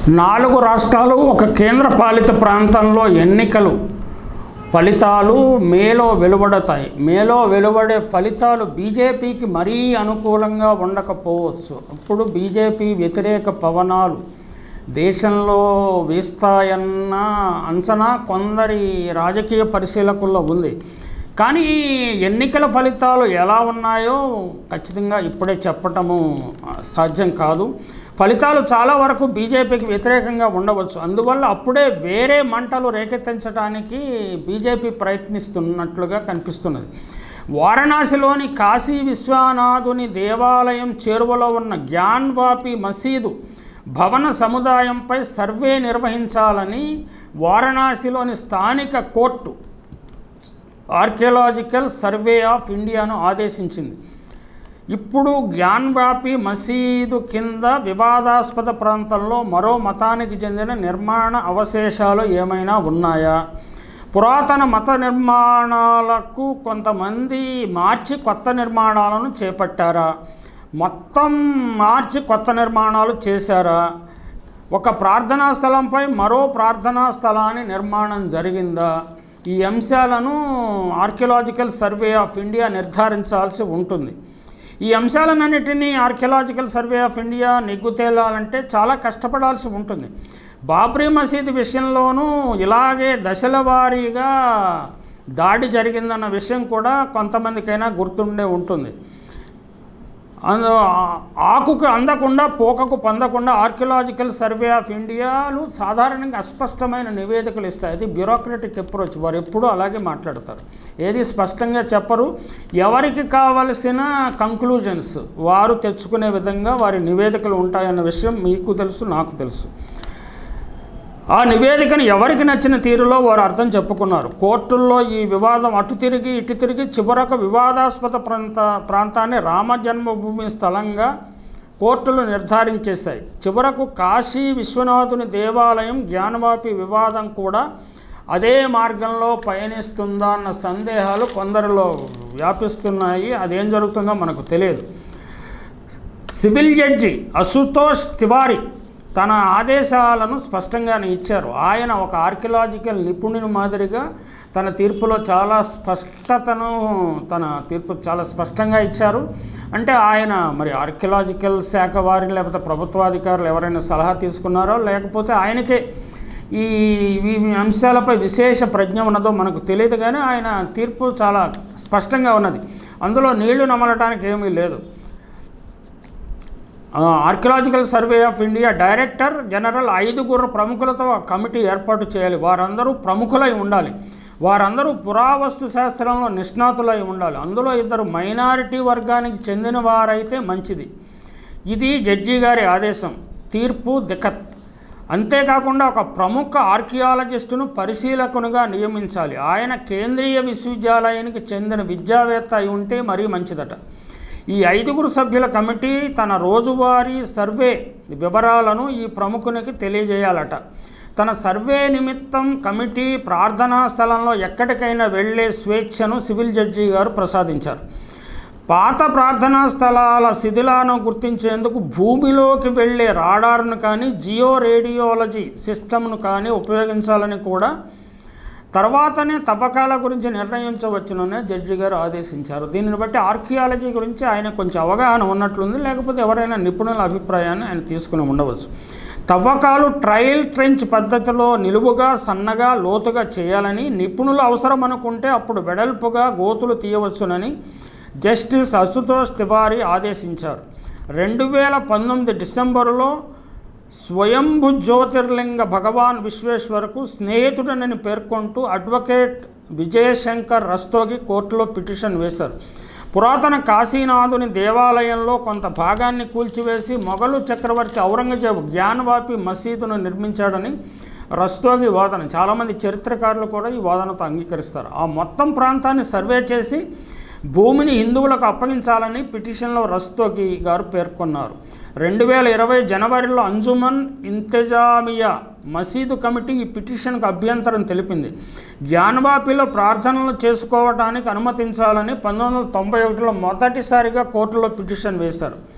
నాలుగు రాష్ట్రాలు ఒక కేంద్ర పాలిత ప్రాంతంలో ఎన్నికలు ఫలితాలు మేలో వెలువడతాయి మేలో వెలువడే ఫలితాలు బీజేపీకి మరీ అనుకూలంగా ఉండకపోవచ్చు అప్పుడు బీజేపీ వ్యతిరేక పవనాలు దేశంలో వీస్తాయన్న అంచనా కొందరి రాజకీయ పరిశీలకుల్లో ఉంది కానీ ఈ ఎన్నికల ఫలితాలు ఎలా ఉన్నాయో ఖచ్చితంగా ఇప్పుడే చెప్పటము ఆ, సాధ్యం కాదు ఫలితాలు చాలా వరకు బీజేపీకి వ్యతిరేకంగా ఉండవచ్చు అందువల్ల అప్పుడే వేరే మంటలు రేకెత్తించడానికి బీజేపీ ప్రయత్నిస్తున్నట్లుగా కనిపిస్తున్నది వారణాసిలోని కాశీ విశ్వనాథుని దేవాలయం చేరువలో ఉన్న జ్ఞాన్వాపి మసీదు భవన సముదాయంపై సర్వే నిర్వహించాలని వారణాసిలోని స్థానిక కోర్టు ఆర్కియలాజికల్ సర్వే ఆఫ్ ఇండియాను ఆదేశించింది ఇప్పుడు జ్ఞాన్వాపి మసీదు కింద వివాదాస్పద ప్రాంతంలో మరో మతానికి చెందిన నిర్మాణ అవశేషాలు ఏమైనా ఉన్నాయా పురాతన మత నిర్మాణాలకు కొంతమంది మార్చి కొత్త నిర్మాణాలను చేపట్టారా మొత్తం మార్చి కొత్త నిర్మాణాలు చేశారా ఒక ప్రార్థనా స్థలంపై మరో ప్రార్థనా స్థలాన్ని నిర్మాణం జరిగిందా ఈ అంశాలను ఆర్కియలాజికల్ సర్వే ఆఫ్ ఇండియా నిర్ధారించాల్సి ఉంటుంది ఈ అంశాలన్నిటినీ ఆర్కియలాజికల్ సర్వే ఆఫ్ ఇండియా నిగ్గు తేలాలంటే చాలా కష్టపడాల్సి ఉంటుంది బాబ్రీ మసీదు విషయంలోనూ ఇలాగే దశల వారీగా దాడి జరిగిందన్న విషయం కూడా కొంతమందికైనా గుర్తుండే ఉంటుంది అందు ఆకుకు అందకుండా పోకకు పొందకుండా ఆర్కియలాజికల్ సర్వే ఆఫ్ ఇండియాలు సాధారణంగా అస్పష్టమైన నివేదికలు ఇస్తాయి అది బ్యూరోక్రటిక్ అప్రోచ్ వారు ఎప్పుడూ అలాగే మాట్లాడతారు ఏది స్పష్టంగా చెప్పరు ఎవరికి కావలసిన కంక్లూజన్స్ వారు తెచ్చుకునే విధంగా వారి నివేదికలు ఉంటాయన్న విషయం మీకు తెలుసు నాకు తెలుసు ఆ నివేదికను ఎవరికి నచ్చిన తీరులో వారు అర్థం చెప్పుకున్నారు కోర్టుల్లో ఈ వివాదం అటు తిరిగి ఇటు తిరిగి చివరకు వివాదాస్పద ప్రాంత ప్రాంతాన్ని రామ జన్మభూమి స్థలంగా కోర్టులు నిర్ధారించేశాయి చివరకు కాశీ విశ్వనాథుని దేవాలయం జ్ఞానవాపి వివాదం కూడా అదే మార్గంలో పయనిస్తుందా అన్న సందేహాలు కొందరిలో వ్యాపిస్తున్నాయి అదేం జరుగుతుందో మనకు తెలియదు సివిల్ జడ్జి అశుతోష్ తివారీ తన ఆదేశాలను స్పష్టంగానే ఇచ్చారు ఆయన ఒక ఆర్కియలాజికల్ నిపుణుని మాదిరిగా తన తీర్పులో చాలా స్పష్టతను తన తీర్పు చాలా స్పష్టంగా ఇచ్చారు అంటే ఆయన మరి ఆర్కియలాజికల్ శాఖ వారిని లేకపోతే ప్రభుత్వాధికారులు ఎవరైనా సలహా తీసుకున్నారో లేకపోతే ఆయనకే ఈ ఈ అంశాలపై విశేష ప్రజ్ఞ ఉన్నదో మనకు తెలియదు కానీ ఆయన తీర్పు చాలా స్పష్టంగా ఉన్నది అందులో నీళ్లు నమలటానికి ఏమీ లేదు archaeological survey of India director general ఐదుగురు ప్రముఖులతో ఆ కమిటీ ఏర్పాటు చేయాలి వారందరూ ప్రముఖులై ఉండాలి వారందరూ పురావస్తు శాస్త్రంలో నిష్ణాతులై ఉండాలి అందులో ఇద్దరు మైనారిటీ వర్గానికి చెందిన వారైతే మంచిది ఇది జడ్జి గారి ఆదేశం తీర్పు దికత్ అంతేకాకుండా ఒక ప్రముఖ ఆర్కియాలజిస్టును పరిశీలకునిగా నియమించాలి ఆయన కేంద్రీయ విశ్వవిద్యాలయానికి చెందిన విద్యావేత్త అయి ఉంటే మరీ మంచిదట ఈ ఐదుగురు సభ్యుల కమిటీ తన రోజువారీ సర్వే వివరాలను ఈ ప్రముఖునికి తెలియజేయాలట తన సర్వే నిమిత్తం కమిటీ ప్రార్థనా స్థలంలో ఎక్కడికైనా వెళ్ళే స్వేచ్ఛను సివిల్ జడ్జి గారు ప్రసాదించారు పాత ప్రార్థనా స్థలాల శిథిలాలను గుర్తించేందుకు భూమిలోకి వెళ్ళే రాడార్ను కానీ జియో రేడియాలజీ సిస్టమ్ను కానీ ఉపయోగించాలని కూడా తర్వాతనే తవ్వకాల గురించి నిర్ణయించవచ్చునని జడ్జి గారు ఆదేశించారు దీనిని బట్టి ఆర్కియాలజీ గురించి ఆయన కొంచెం అవగాహన ఉన్నట్లుంది లేకపోతే ఎవరైనా నిపుణుల అభిప్రాయాన్ని ఆయన తీసుకుని ఉండవచ్చు తవ్వకాలు ట్రయల్ ట్రెంచ్ పద్ధతిలో నిలువుగా సన్నగా లోతుగా చేయాలని నిపుణులు అవసరం అనుకుంటే అప్పుడు వెడల్పుగా గోతులు తీయవచ్చునని జస్టిస్ అశుతోష్ తివారీ ఆదేశించారు రెండు వేల పంతొమ్మిది డిసెంబరులో స్వయంభు జ్యోతిర్లింగ భగవాన్ విశ్వేశ్వరకు స్నేహితుడనని పేర్కొంటూ అడ్వకేట్ విజయశంకర్ రస్తోగి కోర్టులో పిటిషన్ వేశారు పురాతన కాశీనాథుని దేవాలయంలో కొంత భాగాన్ని కూల్చివేసి మొఘలు చక్రవర్తి ఔరంగజేబు జ్ఞానవాపి మసీదును నిర్మించాడని రస్తోగి వాదన చాలామంది చరిత్రకారులు కూడా ఈ వాదనతో అంగీకరిస్తారు ఆ మొత్తం ప్రాంతాన్ని సర్వే చేసి భూమిని హిందువులకు అప్పగించాలని పిటిషన్లో రస్తోగి గారు పేర్కొన్నారు రెండు వేల ఇరవై జనవరిలో అంజుమన్ ఇంతజామియా మసీదు కమిటీ ఈ పిటిషన్కు అభ్యంతరం తెలిపింది జాన్వాపిలో ప్రార్థనలు చేసుకోవడానికి అనుమతించాలని పంతొమ్మిది వందల తొంభై ఒకటిలో మొదటిసారిగా కోర్టులో పిటిషన్ వేశారు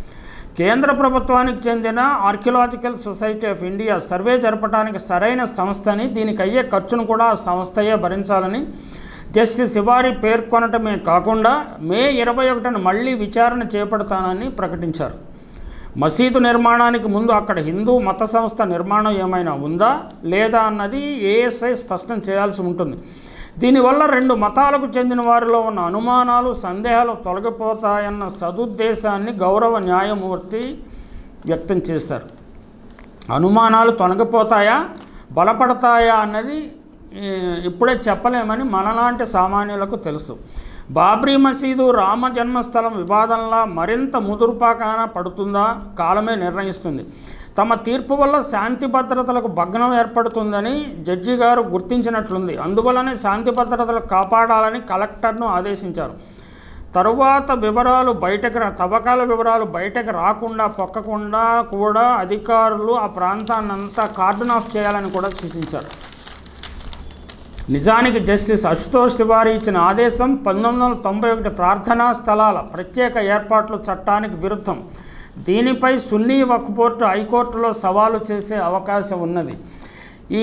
కేంద్ర ప్రభుత్వానికి చెందిన archaeological society of India survey జరపడానికి సరైన సంస్థని దీనికి అయ్యే ఖర్చును కూడా ఆ సంస్థయే భరించాలని జస్టిస్ శివారి పేర్కొనటమే కాకుండా మే ఇరవై ఒకటిన మళ్ళీ విచారణ చేపడతానని ప్రకటించారు మసీదు నిర్మాణానికి ముందు అక్కడ హిందూ మత సంస్థ నిర్మాణం ఏమైనా ఉందా లేదా అన్నది ఏఎస్ఐ స్పష్టం చేయాల్సి ఉంటుంది దీనివల్ల రెండు మతాలకు చెందిన వారిలో ఉన్న అనుమానాలు సందేహాలు తొలగిపోతాయన్న సదుద్దేశాన్ని గౌరవ న్యాయమూర్తి వ్యక్తం చేశారు అనుమానాలు తొలగిపోతాయా బలపడతాయా అన్నది ఈ, ఇప్పుడే చెప్పలేమని మనలాంటి సామాన్యులకు తెలుసు బాబ్రీ మసీదు రామ జన్మస్థలం వివాదంలా మరింత ముదురుపాకాన పడుతుందా కాలమే నిర్ణయిస్తుంది తమ తీర్పు వల్ల శాంతి భద్రతలకు భగ్నం ఏర్పడుతుందని జడ్జి గారు గుర్తించినట్లుంది అందువల్లనే శాంతి భద్రతలు కాపాడాలని కలెక్టర్ను ఆదేశించారు తరువాత వివరాలు బయటకు రా తవ్వకాల వివరాలు బయటకు రాకుండా పొక్కకుండా కూడా అధికారులు ఆ ప్రాంతాన్నంతా కార్డన్ ఆఫ్ చేయాలని కూడా సూచించారు నిజానికి జస్టిస్ అశుతోష్ తివారీ ఇచ్చిన ఆదేశం పంతొమ్మిది వందల తొంభై ఒకటి ప్రార్థనా స్థలాల ప్రత్యేక ఏర్పాట్ల చట్టానికి విరుద్ధం దీనిపై సున్నీ వక్ఫ్ బోర్డు హైకోర్టులో సవాలు చేసే అవకాశం ఉన్నది ఈ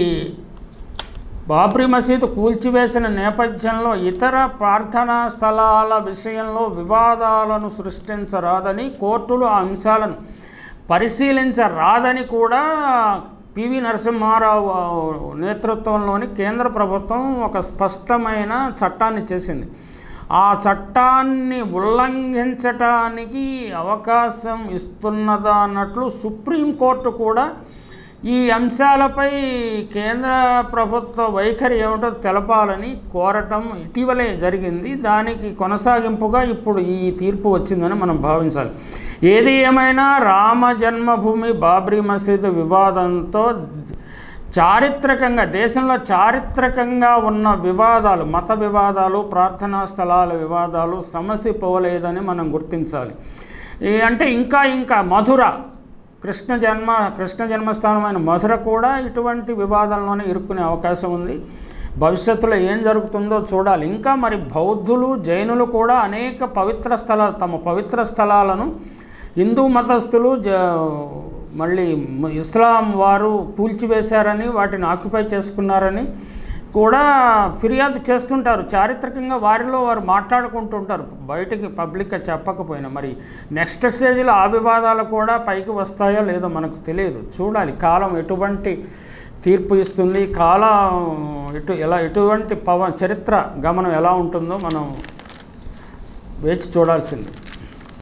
బాబ్రీ మసీదు కూల్చివేసిన నేపథ్యంలో ఇతర ప్రార్థనా స్థలాల విషయంలో వివాదాలను సృష్టించరాదని కోర్టులు ఆ అంశాలను పరిశీలించరాదని కూడా పివి నరసింహారావు నేతృత్వంలోని కేంద్ర ప్రభుత్వం ఒక స్పష్టమైన చట్టాన్ని చేసింది ఆ చట్టాన్ని ఉల్లంఘించటానికి అవకాశం ఇస్తున్నదా అన్నట్లు సుప్రీంకోర్టు కూడా ఈ అంశాలపై కేంద్ర ప్రభుత్వ వైఖరి ఏమిటో తెలపాలని కోరటం ఇటీవలే జరిగింది దానికి కొనసాగింపుగా ఇప్పుడు ఈ తీర్పు వచ్చిందని మనం భావించాలి ఏది ఏమైనా రామ జన్మభూమి బాబ్రీ మసీదు వివాదంతో చారిత్రకంగా దేశంలో చారిత్రకంగా ఉన్న వివాదాలు మత వివాదాలు ప్రార్థనా స్థలాల వివాదాలు సమస్య పోలేదని మనం గుర్తించాలి ఈ అంటే ఇంకా ఇంకా మధుర కృష్ణ జన్మ కృష్ణ జన్మస్థానమైన మధుర కూడా ఇటువంటి వివాదంలోనే ఇరుక్కునే అవకాశం ఉంది భవిష్యత్తులో ఏం జరుగుతుందో చూడాలి ఇంకా మరి బౌద్ధులు జైనులు కూడా అనేక పవిత్ర స్థలాలు తమ పవిత్ర స్థలాలను హిందూ మతస్థులు జ మళ్ళీ ఇస్లాం వారు కూల్చివేశారని వాటిని ఆక్యుపై చేసుకున్నారని కూడా ఫిర్యాదు చేస్తుంటారు చారిత్రకంగా వారిలో వారు మాట్లాడుకుంటుంటారు బయటికి పబ్లిక్గా చెప్పకపోయినా మరి నెక్స్ట్ స్టేజ్లో ఆ వివాదాలు కూడా పైకి వస్తాయో లేదో మనకు తెలియదు చూడాలి కాలం ఎటువంటి తీర్పు ఇస్తుంది కాలం ఎటు ఎలా ఎటువంటి పవ చరిత్ర గమనం ఎలా ఉంటుందో మనం వేచి చూడాల్సింది